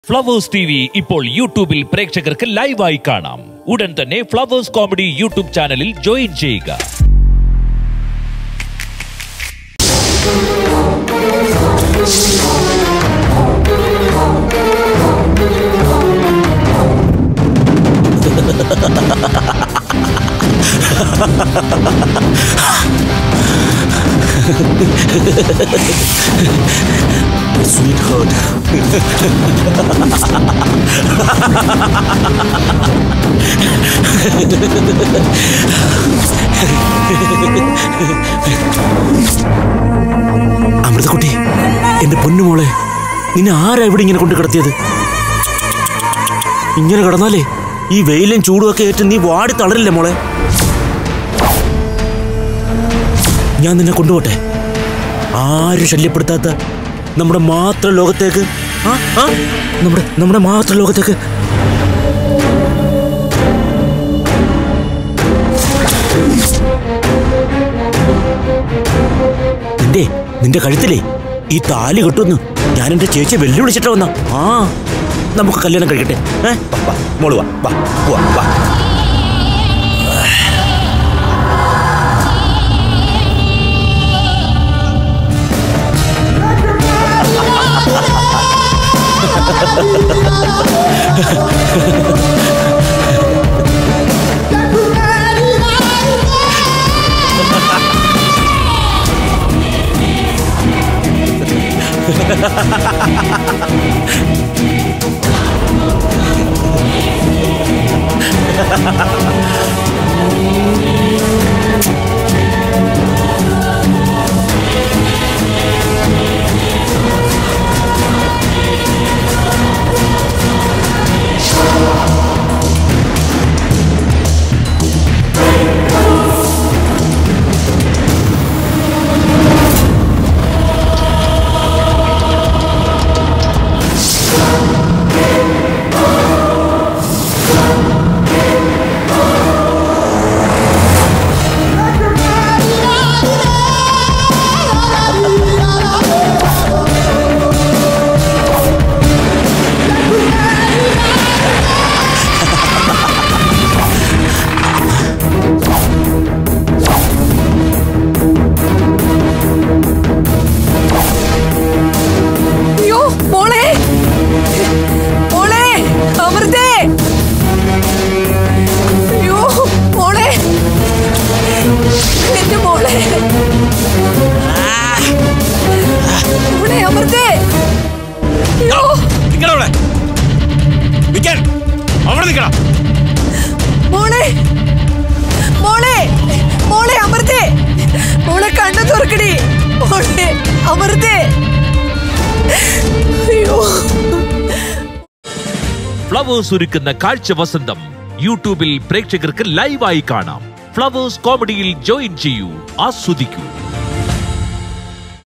Flowers T V ഇപ്പോൾ യൂട്യൂബിൽ പ്രേക്ഷകർക്ക് ലൈവായി കാണാം ഉടൻ തന്നെ ഫ്ലവേഴ്സ് കോമഡി യൂട്യൂബ് ചാനലിൽ ജോയിൻ ചെയ്യുക sweetheart. അമൃതക്കുട്ടി എന്റെ പൊന്നുമോളെ നിന്നെ ആരാ ഇവിടെ ഇങ്ങനെ കൊണ്ട് കിടത്തിയത് ഇങ്ങനെ കിടന്നാലേ ഈ വെയിലും ചൂടും ഒക്കെ ഏറ്റ് നീ വാടി തളരില്ലേ മോളെ ഞാൻ നിന്നെ കൊണ്ടുപോട്ടെ ആരും ശല്യപ്പെടുത്താത്ത നമ്മുടെ മാത്രം ലോകത്തേക്ക് ആ ആ നമ്മുടെ നമ്മുടെ മാത്രം ലോകത്തേക്ക് നിന്റെ നിന്റെ കഴുത്തിലേ ഈ താലി കെട്ടുന്നു ഞാൻ എന്റെ ചേച്ചിയെ വെല്ലുവിളിച്ചിട്ട് വന്ന ആ നമുക്ക് കല്യാണം കഴിക്കട്ടെ ഏ വാ, വാ മോള് വാ വാ പോവാ, വാ അയ്യോ മോളെ മോളെ അമൃതേ അയ്യോ മോളെ എന്റെ മോളെ മോളെ അമൃതേ അയ്യോ നിക്കണവിടെ നിക്കാൻ അവിടെ നിക്കണം മോളെ മോളെ മോളെ അമൃതേ മോളെ കണ്ണു തുറക്കടി മോളെ അമൃതേ അയ്യോ ഫ്ലവേഴ്സ് ഒരുക്കുന്ന കാഴ്ച വസന്തം യൂട്യൂബിൽ പ്രേക്ഷകർക്ക് ലൈവായി കാണാം ഫ്ലവേഴ്സ് കോമഡിയിൽ ജോയിൻ ചെയ്യൂ ആസ്വദിക്കൂ